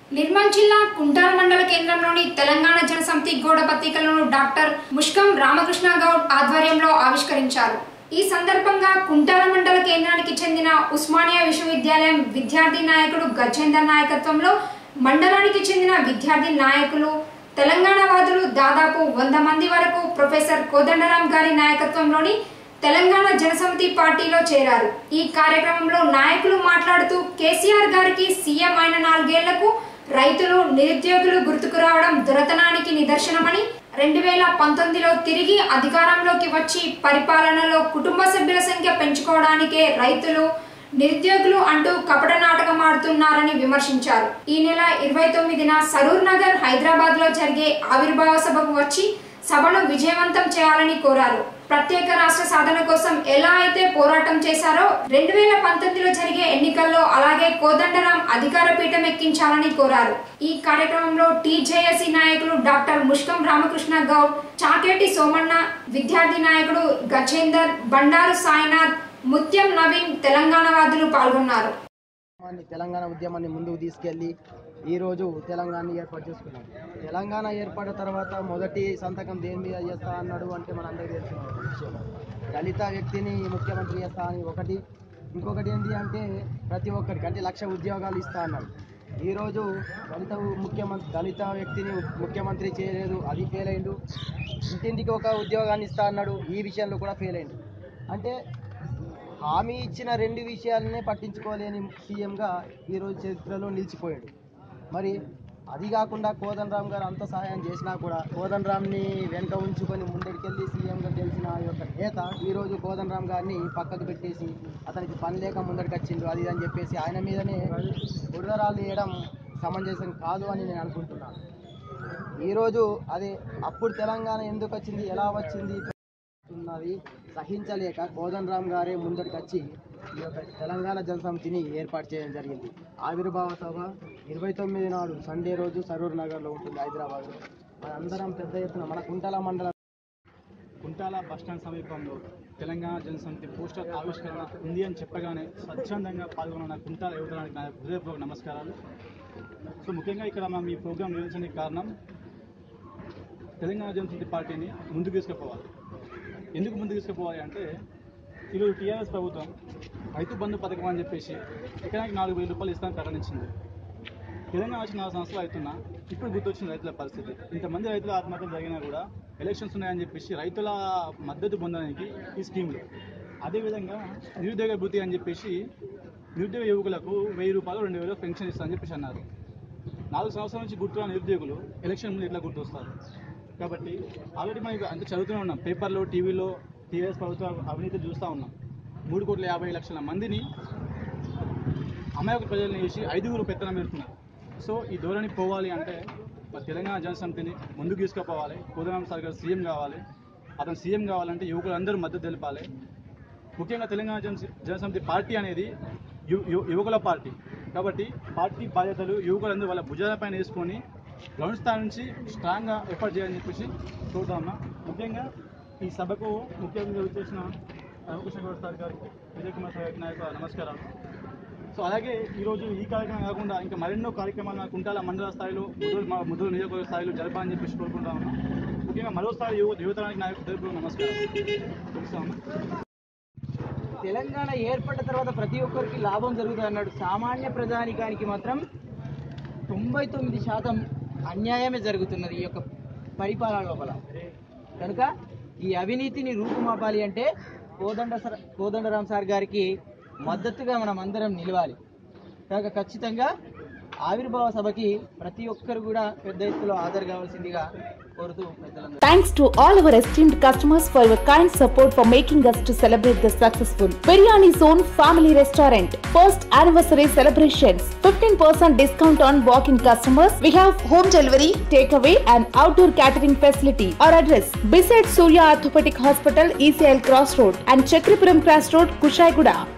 నిర్మల్ జిల్లా కుంటాల మండల కేంద్రంలోని తెలంగాణ జనసమితి గోడ పత్రికలను డాక్టర్ ముష్కం రామకృష్ణ గౌడ్ ఆధ్వర్యంలో ఆవిష్కరించారు ఈ సందర్భంగా కుంటాల మండల కేంద్రానికి చెందిన ఉస్మానియా విశ్వవిద్యాలయం విద్యార్థి నాయకుడు గజేందర్ నాయకత్వంలో మండలానికి చెందిన విద్యార్థి నాయకులు తెలంగాణ వాదులు దాదాపు వంద మంది వరకు ప్రొఫెసర్ కోదండరాం గారి నాయకత్వంలోని తెలంగాణ జనసమితి పార్టీలో చేరారు ఈ కార్యక్రమంలో నాయకులు మాట్లాడుతూ కేసీఆర్ గారికి సీఎం అయిన నాలుగేళ్లకు రైతులు నిరుద్యోగులు గుర్తుకు రావడం దురతనానికి నిదర్శనమని రెండు వేల పంతొమ్మిదిలో తిరిగి అధికారంలోకి వచ్చి పరిపాలనలో కుటుంబ సభ్యుల సంఖ్య పెంచుకోవడానికే రైతులు నిరుద్యోగులు అంటూ కపట నాటకం ఆడుతున్నారని విమర్శించారు ఈ నెల ఇరవై తొమ్మిదిన సరూర్ నగర్ హైదరాబాద్ లో జరిగే ఆవిర్భావ సభకు వచ్చి సభను విజయవంతం చేయాలని కోరారు ప్రత్యేక రాష్ట్ర సాధన కోసం ఎలా అయితే పోరాటం చేశారో రెండు వేల పంతొమ్మిదిలో జరిగే ఎన్నికల్లో అలాగే కోదండరాం అధికార పీఠం ఎక్కించాలని కోరారు ఈ కార్యక్రమంలో టీజేఎస్సీ నాయకులు డాక్టర్ ముష్కం రామకృష్ణ గౌడ్ చాకేటి సోమన్న విద్యార్థి నాయకుడు గజేందర్ బండారు సాయినాథ్ ముత్యం నవీన్ తెలంగాణ వాదులు పాల్గొన్నారు ఉద్యమాన్ని తెలంగాణ ఉద్యమాన్ని ముందుకు తీసుకెళ్ళి ఈరోజు తెలంగాణ ఏర్పాటు చేసుకున్నాం తెలంగాణ ఏర్పడిన తర్వాత మొదటి సంతకం దేని మీద చేస్తా అన్నాడు అంటే మనందరికీ తెలిసిన విషయం దళిత వ్యక్తిని ముఖ్యమంత్రి చేస్తా అని ఒకటి ఇంకొకటి ఏంటి అంటే ప్రతి ఒక్కరికి అంటే లక్ష ఉద్యోగాలు ఇస్తా అన్నాడు ఈరోజు దళిత ముఖ్యమంత్రి దళిత వ్యక్తిని ముఖ్యమంత్రి చేయలేదు అది ఫెయిల్ అయిండు ఇంటింటికి ఒక ఉద్యోగాన్ని ఇస్తా అన్నాడు ఈ విషయంలో కూడా ఫెయిల్ అయిండు అంటే హామీ ఇచ్చిన రెండు విషయాలనే పట్టించుకోలేని సీఎంగా ఈరోజు చరిత్రలో నిలిచిపోయాడు మరి అది కాకుండా కోదన్ రామ్ గారు అంత సహాయం చేసినా కూడా కోదన్ రామ్ని వెనుక ఉంచుకొని ముందరికెళ్ళి సీఎంగా గెలిచిన ఆ యొక్క నేత ఈరోజు కోదన్ రామ్ గారిని పక్కకు పెట్టేసి అతనికి పని లేక ముందరికి వచ్చిండు అది ఇది అని చెప్పేసి ఆయన మీదనే బురదరాలు వేయడం సమంజసం కాదు అని నేను అనుకుంటున్నాను ఈరోజు అది అప్పుడు తెలంగాణ ఎందుకు వచ్చింది ఎలా వచ్చింది ఉన్నది సహించలేక కోదన్ రామ్ గారే ముందరికి వచ్చి ఈ యొక్క తెలంగాణ జనసమితిని ఏర్పాటు చేయడం జరిగింది ఆవిర్భావ సభ ఇరవై తొమ్మిది నాడు సండే రోజు సరూర్ నగర్లో ఉంటుంది హైదరాబాద్లో మనందరం పెద్ద ఎత్తున మన కుంటల మండలం కుంటాల బస్టాండ్ సమీపంలో తెలంగాణ జనసమితి పోస్టర్ ఆవిష్కరణ ఉంది అని చెప్పగానే స్వచ్ఛందంగా పాల్గొన్న కుంటాల యువతరానికి నా హృదయపూర్వక నమస్కారాలు సో ముఖ్యంగా ఇక్కడ మనం ఈ ప్రోగ్రాం నిర్వహించడానికి కారణం తెలంగాణ జనసమితి పార్టీని ముందుకు తీసుకుపోవాలి ఎందుకు ముందుకు తీసుకుపోవాలి అంటే ఈరోజు టీఆర్ఎస్ ప్రభుత్వం రైతు బంధు పథకం అని చెప్పేసి ఎకరానికి నాలుగు వేల రూపాయలు ఇస్తామని ప్రకటించింది తెలంగాణ వచ్చి నాలుగు సంవత్సరాలు అవుతున్నా ఇప్పుడు గుర్తొచ్చిన రైతుల పరిస్థితి ఇంతమంది రైతుల ఆత్మహత్యలు జరిగినా కూడా ఎలక్షన్స్ ఉన్నాయని చెప్పేసి రైతుల మద్దతు పొందడానికి ఈ స్కీమ్లు అదేవిధంగా నిరుద్యోగ భృతి అని చెప్పేసి నిరుద్యోగ యువకులకు వెయ్యి రూపాయలు రెండు వేలు పెన్షన్ ఇస్తామని చెప్పేసి అన్నారు నాలుగు సంవత్సరాల నుంచి గుర్తున్న నిరుద్యోగులు ఎలక్షన్ ముందు ఇట్లా గుర్తొస్తారు కాబట్టి ఆల్రెడీ మనకి అంత చదువుతూనే ఉన్నాం పేపర్లో టీవీలో టీఆర్ఎస్ ప్రభుత్వ అవినీతి చూస్తూ ఉన్నాం మూడు కోట్ల యాభై లక్షల మందిని అమాయక ప్రజల్ని చేసి ఐదుగురు పెత్తనం పెడుతున్నారు సో ఈ ధోరణి పోవాలి అంటే మరి తెలంగాణ జనసమితిని ముందుకు తీసుకుపోవాలి కోదరాం సార్ గారు సీఎం కావాలి అతను సీఎం కావాలంటే యువకులందరూ మద్దతు తెలపాలి ముఖ్యంగా తెలంగాణ జన జనసమితి పార్టీ అనేది యు- యు- యువకుల పార్టీ కాబట్టి పార్టీ బాధ్యతలు యువకులందరూ వాళ్ళ భుజాలపైన వేసుకొని గ్రౌండ్ స్థాయి నుంచి స్ట్రాంగ్గా ఎఫర్ట్ చేయాలని చెప్పేసి చూద్దామా ముఖ్యంగా ఈ సభకు ముఖ్యంగా వచ్చేసిన రామకృష్ణ గౌడ్ సార్ గారికి విజయ్ కుమార్ సార్ గారికి నా యొక్క నమస్కారాలు సో అలాగే ఈరోజు ఈ కార్యక్రమం కాకుండా ఇంకా మరెన్నో కార్యక్రమాలు నాకు కుంటాల మండల స్థాయిలో ముదురు మా ముదురు నియోజకవర్గ స్థాయిలో జరపాలని చెప్పేసి కోరుకుంటా ఉన్నాం ముఖ్యంగా మరోసారి యువ యువతరానికి నా యొక్క హృదయపూర్వక నమస్కారం తెలుస్తాము తెలంగాణ ఏర్పడిన తర్వాత ప్రతి ఒక్కరికి లాభం జరుగుతుంది అన్నాడు సామాన్య ప్రజానికానికి మాత్రం తొంభై తొమ్మిది శాతం అన్యాయమే జరుగుతున్నది ఈ యొక్క పరిపాలన లోపల కనుక ఈ అవినీతిని రూపుమాపాలి అంటే కోదండ సర్ కోదండరాం సార్ గారికి మద్దతుగా మనం అందరం నిలవాలి కనుక ఖచ్చితంగా ఆవిర్భావ సభకి ప్రతి ఒక్కరు కూడా పెద్ద ఎత్తులో హాజరు కావాల్సిందిగా కోరుతూ పెద్దలందరూ Thanks to all our esteemed customers for your kind support for making us to celebrate the successful Biryani Zone Family Restaurant first anniversary celebrations. 15% discount on walk-in customers. We have home delivery, takeaway, and outdoor catering facility. Our address: beside Surya Orthopedic Hospital, ECL Cross Road, and Chakripuram Cross Road, Kushaiguda.